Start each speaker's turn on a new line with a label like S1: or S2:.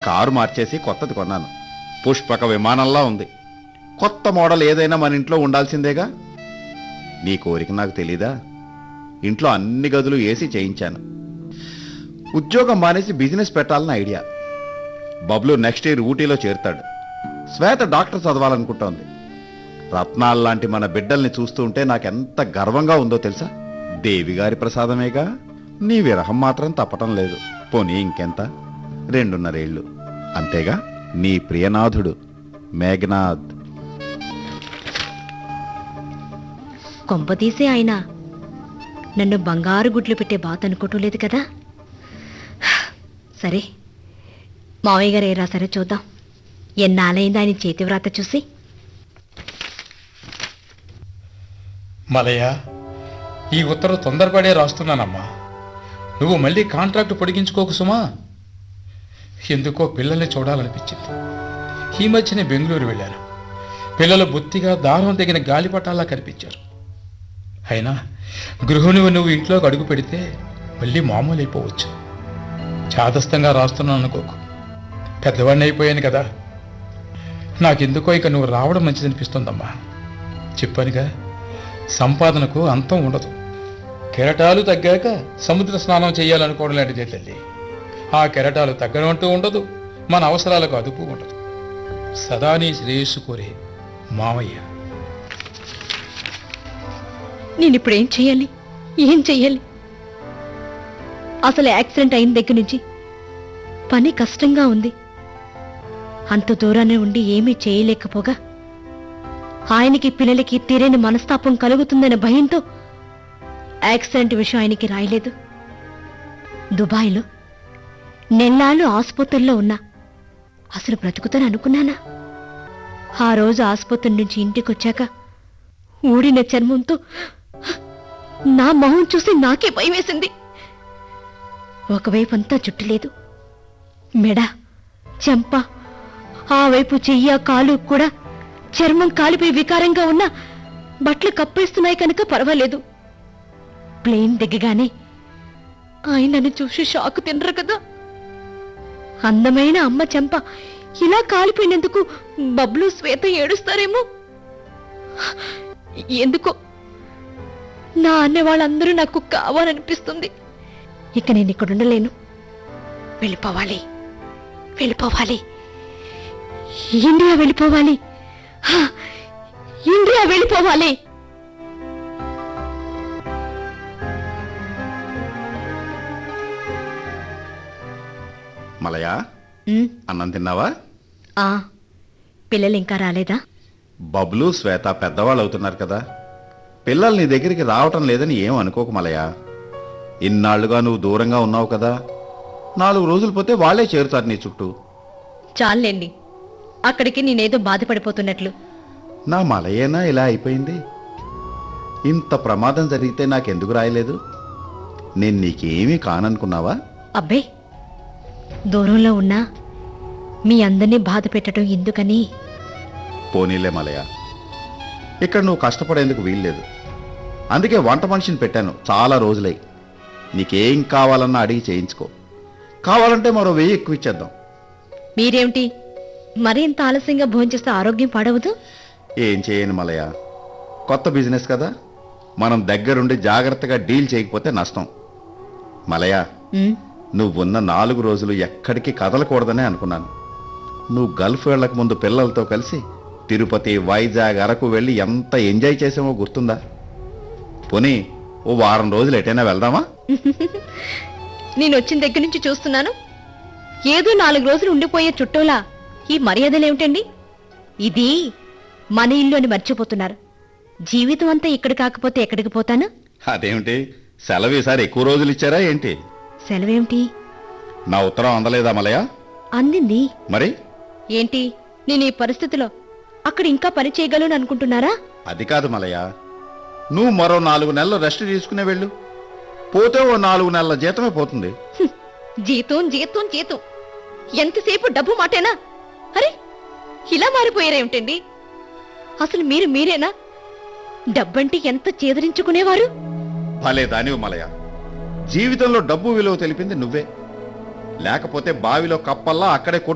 S1: Car మార్చేసి కొత్తది కొన్నాను పుష్పక విమానంలా ఉంది కొత్త మోడల్ ఏదైనా మన ఇంట్లో ఉండాల్సిందేగా నీ కోరిక నాకు తెలీదా ఇంట్లో అన్ని గదులు ఏసీ చేయించాను ఉద్యోగం మానేసి బిజినెస్ పెట్టాలని ఐడియా బబ్లు నెక్స్ట్ ఇయర్ ఊటీలో చేరుతాడు శ్వేత డాక్టర్ చదవాలనుకుంటోంది రత్నాలు లాంటి మన బిడ్డల్ని చూస్తూ ఉంటే నాకెంత గర్వంగా ఉందో తెలుసా దేవి గారి ప్రసాదమేగా నీ విరహం మాత్రం తప్పటం లేదు పోనీ ఇంకెంత రెండున్నరేళ్ళు అంతేగా నీ ప్రియనాథుడు మేఘనాథ్
S2: కొంపతీసే ఆయన నన్ను బంగారు గుడ్లు పెట్టే బాత్ అనుకోవటం లేదు కదా సరే మావయ్య గారు ఏ రాశారో చూద్దాం ఎన్నాళ్ళైంది ఆయన చేతి వ్రాత చూసి
S3: మలయ ఈ ఉత్తరం తొందరపడే రాస్తున్నానమ్మా నువ్వు మళ్ళీ కాంట్రాక్ట్ పొడిగించుకోకు సుమా ఎందుకో పిల్లల్ని చూడాలనిపించింది ఈ మధ్యనే బెంగళూరు వెళ్ళాను పిల్లలు బొత్తిగా దారం తగిన గాలిపటాల్లా కనిపించారు అయినా గృహిణివి నువ్వు ఇంట్లోకి అడుగు పెడితే మళ్ళీ మామూలు అయిపోవచ్చు చాదస్తంగా రాస్తున్నాను అనుకోకు పెద్దవాడిని అయిపోయాను కదా నాకెందుకో ఇక నువ్వు రావడం మంచిదనిపిస్తుందమ్మా చెప్పానుగా సంపాదనకు అంతం ఉండదు కెరటాలు తగ్గాక సముద్ర స్నానం చేయాలనుకోవడం లాంటిదే తల్లి ఆ కెరటాలు తగ్గడం అంటూ ఉండదు మన అవసరాలకు అదుపు ఉండదు సదా నీ శ్రేయస్సు కోరే మామయ్య
S2: నేను ఇప్పుడు ఏం చెయ్యాలి ఏం చెయ్యాలి అసలు యాక్సిడెంట్ అయిన దగ్గర నుంచి పని కష్టంగా ఉంది అంత దూరానే ఉండి ఏమీ చేయలేకపోగా ఆయనకి పిల్లలకి తీరని మనస్తాపం కలుగుతుందనే భయంతో యాక్సిడెంట్ విషయం ఆయనకి రాయలేదు దుబాయ్లో నెల్లాళ్ళు ఆసుపత్రుల్లో ఉన్నా అసలు బ్రతుకుతాను అనుకున్నానా ఆ రోజు ఆసుపత్రి నుంచి ఇంటికి వచ్చాక ఊడిన చర్మంతో నా మొహం చూసి నాకే భయం వేసింది ఒకవైపు అంతా జుట్టు లేదు మెడ చెంప ఆ వైపు చెయ్య కాలు కూడా చర్మం కాలిపోయి వికారంగా ఉన్నా బట్టలు కప్పేస్తున్నాయి కనుక పర్వాలేదు ప్లేన్ దిగగానే ఆయన నన్ను చూసి షాక్ తినరు కదా అందమైన అమ్మ చెంప ఇలా కాలిపోయినందుకు బబ్లు శ్వేత ఏడుస్తారేమో ఎందుకో నా అన్న వాళ్ళందరూ నాకు కావాలనిపిస్తుంది ఇక నేను ఇక్కడ ఉండలేను వెళ్ళిపోవాలి వెళ్ళిపోవాలి ఇండియా వెళ్ళిపోవాలి హా, ఇండియా వెళ్ళిపోవాలి
S1: మలయా
S2: ఉమ్,
S1: అన్నం తిన్నావా
S2: ఆ పిల్లలు ఇంకా రాలేదా
S1: బబ్లు శ్వేత పెద్దవాళ్ళు అవుతున్నారు కదా పిల్లలు నీ దగ్గరికి రావటం లేదని ఏం అనుకోకు మలయా ఇన్నాళ్లుగా నువ్వు దూరంగా ఉన్నావు కదా నాలుగు రోజులు పోతే వాళ్ళే చేరుతారు నీ చుట్టూ
S2: చాలండి అక్కడికి నేనేదో బాధపడిపోతున్నట్లు
S1: నా మలయేనా ఇలా అయిపోయింది ఇంత ప్రమాదం జరిగితే నాకెందుకు రాయలేదు నేను నీకేమీ కాననుకున్నావా
S2: అబ్బే దూరంలో ఉన్నా మీ అందరినీ బాధ పెట్టడం ఎందుకని
S1: పోనీలే మలయ ఇక్కడ నువ్వు కష్టపడేందుకు వీల్లేదు అందుకే వంట మనిషిని పెట్టాను చాలా రోజులై నీకేం కావాలన్నా అడిగి చేయించుకో కావాలంటే మరో వెయ్యి ఎక్కువ ఇచ్చేద్దాం
S2: మీరేమిటి మరింత ఆలస్యంగా భోంచేస్తే ఆరోగ్యం పాడవదు
S1: ఏం చేయను మలయ కొత్త బిజినెస్ కదా మనం దగ్గరుండి జాగ్రత్తగా డీల్ చేయకపోతే నష్టం మలయ
S2: ఉమ్,
S1: నువ్వున్న నాలుగు రోజులు ఎక్కడికి కదలకూడదనే అనుకున్నాను నువ్వు గల్ఫ్ వెళ్ళక ముందు పిల్లలతో కలిసి తిరుపతి వైజాగ్ అరకు వెళ్ళి ఎంత ఎంజాయ్ చేసామో గుర్తుందా పోనీ ఓ వారం రోజులు ఎటైనా వెళ్దామా
S2: నేను వచ్చిన దగ్గర నుంచి చూస్తున్నాను ఏదో నాలుగు రోజులు ఉండిపోయే చుట్టూలా ఈ మర్యాదలేమిటండి ఇది మన ఇల్లు అని మర్చిపోతున్నారు జీవితం అంతా ఇక్కడ కాకపోతే ఎక్కడికి పోతాను
S1: అదేమిటి సెలవు ఈసారి ఎక్కువ రోజులు ఇచ్చారా ఏంటి
S2: సెలవేమిటి
S1: నా ఉత్తరం అందలేదా మలయ
S2: అందింది
S1: మరి
S2: ఏంటి నేను ఈ పరిస్థితిలో అక్కడ ఇంకా పని చేయగలను అనుకుంటున్నారా
S1: అది కాదు మలయ నువ్వు మరో నాలుగు నెలలు రెస్ట్ తీసుకునే వెళ్ళు పోతే ఓ నాలుగు నెలల జీతమే పోతుంది
S2: హ్మ్. జీతం జీతం జీతం ఎంతసేపు డబ్బు మాటేనా అరే ఇలా మారిపోయారేమిటండి అసలు మీరు మీరేనా డబ్బంటే ఎంత చేదరించుకునేవారు
S1: భలే దానివి మలయ జీవితంలో డబ్బు విలువ తెలిపింది నువ్వే లేకపోతే బావిలో కప్పల్లా అక్కడే కొట్టు